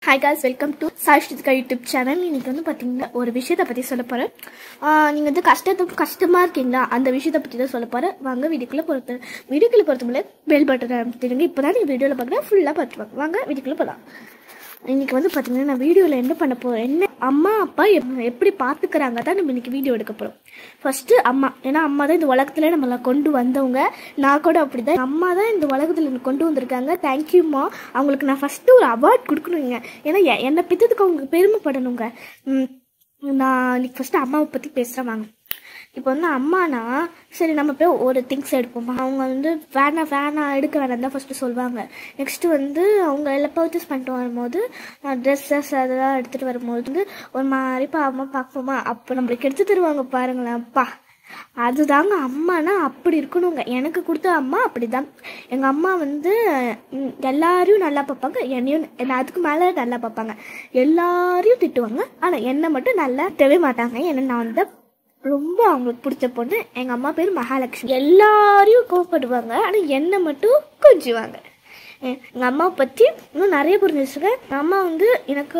hi guys welcome to Sashtika YouTube channel இன்னைக்கு வந்து பார்த்தீங்கன்னா ஒரு விஷயத்தை பற்றி சொல்ல போகிறேன் நீங்கள் வந்து கஷ்டத்தை கஷ்டமாக இருக்கீங்களா அந்த விஷயத்தை பற்றி தான் சொல்ல போகிறேன் வாங்க வீடியோக்குள்ளே பொறுத்து வீடியோக்குள்ளே பொறுத்த முடியல பெல் பட்டன் அமைத்துடுங்க இப்போ தான் நீங்கள் வீடியோவில் பார்க்குறேன் ஃபுல்லாக பார்த்துருவாங்க வாங்க வீடியோக்குள்ளே போகலாம் இன்னைக்கு வந்து பார்த்தீங்கன்னா நான் வீடியோவில் என்ன பண்ண போகிறேன் என்ன அம்மா அப்பா எப்- எப்படி பார்த்துக்கிறாங்க தான் நம்ம இன்னைக்கு வீடியோ எடுக்க போகிறோம் ஃபஸ்ட்டு அம்மா ஏன்னா அம்மா தான் இந்த உலகத்தில் நம்மளை கொண்டு வந்தவங்க நான் கூட அப்படி தான் அம்மா தான் இந்த உலகத்தில் என்னை கொண்டு வந்திருக்காங்க தேங்க்யூம்மா அவங்களுக்கு நான் ஃபஸ்ட்டு ஒரு அவார்ட் கொடுக்கணுங்க ஏன்னா எ- என்னை பெற்றதுக்கு அவங்க பெருமைப்படணுங்க ம், நான் இன்னைக்கு ஃபஸ்ட்டு அம்மாவை பற்றி பேசுகிறேன் வாங்க இப்போ வந்து அம்மானா சரி நம்ம போய் ஒரு திங்ஸ் எடுப்போம் அவங்க வந்து வேணாம் வேணாம் எடுக்க வேணாம் தான் ஃபஸ்ட்டு சொல்லுவாங்க நெக்ஸ்ட்டு வந்து அவங்க எல்லாம் பர்ச்சேஸ் பண்ணிட்டு வரும்போது ட்ரெஸ்ஸஸ் அதெல்லாம் எடுத்துகிட்டு வரும்போது வந்து ஒரு மாதிரி பா அம்மா பார்ப்போமா அப்போ நம்மளுக்கு எடுத்து தருவாங்க பாருங்களேன் அப்பா அதுதாங்க அம்மானா அப்படி இருக்கணுங்க எனக்கு கொடுத்த அம்மா அப்படிதான் எங்கள் அம்மா வந்து ம், எல்லாரையும் நல்லா பார்ப்பாங்க என்னையும் என்ன அதுக்கு மேலே நல்லா பார்ப்பாங்க எல்லாரையும் திட்டுவாங்க ஆனால் என்னை மட்டும் நல்லா திட்டவே மாட்டாங்க ஏன்னா நான் வந்து ரொம்ப அவங்களுக்கு பிடிச்ச பொண்ணு எங்கள் அம்மா பேர் மகாலட்சுமி எல்லாரையும் கோவப்படுவாங்க ஆனால் என்னை மட்டும் கொஞ்சுவாங்க எங்கள் அம்மாவை பற்றி இன்னும் நிறைய புரிஞ்சு வச்சுருக்கேன் எங்கள் அம்மா வந்து எனக்கு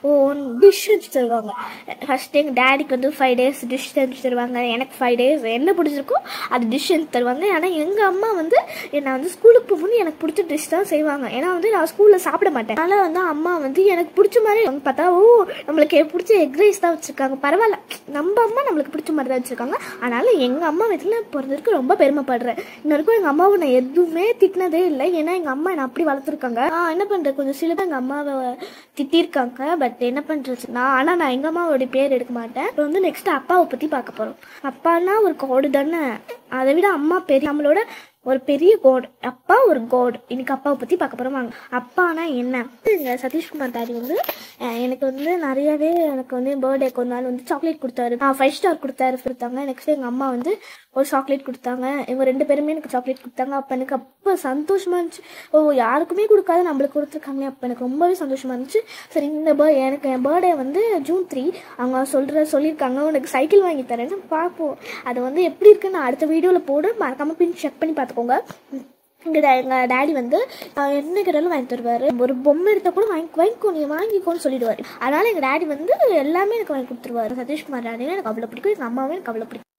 டிஷ் செஞ்சு தருவாங்க ஃபஸ்ட்டு எங்கள் டேடிக்கு வந்து ஃபைவ் டேஸ் டிஷ் செஞ்சு தருவாங்க எனக்கு ஃபைவ் டேஸ் என்ன பிடிச்சிருக்கோ அது டிஷ் செஞ்சு தருவாங்க ஆனால் எங்கள் அம்மா வந்து நான் வந்து ஸ்கூலுக்கு போகும்போது எனக்கு பிடிச்ச டிஷ் தான் செய்வாங்க ஏன்னா வந்து நான் ஸ்கூலில் சாப்பிட மாட்டேன் அதனால் வந்து அம்மா வந்து எனக்கு பிடிச்ச மாதிரி அவங்க பார்த்தா ஓ நம்மளுக்கு பிடிச்ச எக் ரைஸ் தான் வச்சுருக்காங்க பரவாயில்ல நம்ம அம்மா நம்மளுக்கு பிடிச்ச மாதிரி தான் வச்சுருக்காங்க அதனால் எங்கள் அம்மா வீட்டில் பிறந்ததுக்கு ரொம்ப பெருமைப்படுறேன் இன்ன வரைக்கும் எங்கள் அம்மாவை நான் எதுவுமே திட்டினதே இல்லை ஏன்னா எங்கள் அம்மா என்னை அப்படி வளர்த்துருக்காங்க நான் என்ன பண்ணுறது கொஞ்சம் சில பேர் எங்கள் அம்மாவை திட்டிருக்காங்க பட் என்ன பண்ணுறது நான் ஆனால் நான் எங்கள் அம்மாவோட பேர் எடுக்க மாட்டேன் இப்போ வந்து நெக்ஸ்ட் அப்பாவை பற்றி பார்க்க போகிறோம் அப்பான்னா ஒரு கோடு தானே அதை விட அம்மா பெரிய நம்மளோட ஒரு பெரிய கோட் அப்பா ஒரு கோட் இன்னைக்கு அப்பாவை பற்றி பார்க்க போகிறோம் வாங்க அப்பானா என்ன எங்கள் சதீஷ்குமார் டாடி வந்து அஹ், எனக்கு வந்து நிறையவே எனக்கு வந்து பர்த்டேக்கு ஒரு நாள் வந்து சாக்லேட் கொடுத்தாரு ஃபைவ் ஸ்டார் கொடுத்தாரு கொடுத்தாங்க நெக்ஸ்ட் எங்கள் அம்மா வந்து ஒரு சாக்லேட் கொடுத்தாங்க இவங்க ரெண்டு பேருமே எனக்கு சாக்லேட் கொடுத்தாங்க அப்போ எனக்கு அப்போ சந்தோஷமா இருந்துச்சு ஓ யாருக்குமே கொடுக்காத நம்மளுக்கு கொடுத்துருக்காங்களே அப்போ எனக்கு ரொம்பவே சந்தோஷமா இருந்துச்சு சரி இந்த பர் எனக்கு என் பர்த்டே வந்து ஜூன் த்ரீ அவங்க சொல்கிற சொல்லியிருக்காங்க உனக்கு சைக்கிள் வாங்கி தரேன்னு பார்ப்போம் அது வந்து எப்படி இருக்குன்னு நான் அடுத்த வீடியோவில் போடு மறக்காம பின் செக் பண்ணி பார்த்துக்கோங்க எங்கள் எங்கள் டேடி வந்து அஹ், என்ன கேட்டாலும் வாங்கி தருவார் ஒரு பொம்மை எடுத்தால் கூட வாங்கி வாங்கிக்கோ நீ வாங்கிக்கோன்னு சொல்லிடுவார் அதனால் எங்கள் டேடி வந்து எல்லாமே எனக்கு வாங்கி கொடுத்துருவாரு சதீஷ்குமார் டேடினா எனக்கு அவ்வளோ பிடிக்கும் எங்கள் அம்மாவும் எனக்கு அவ்வளோ பிடிக்கும்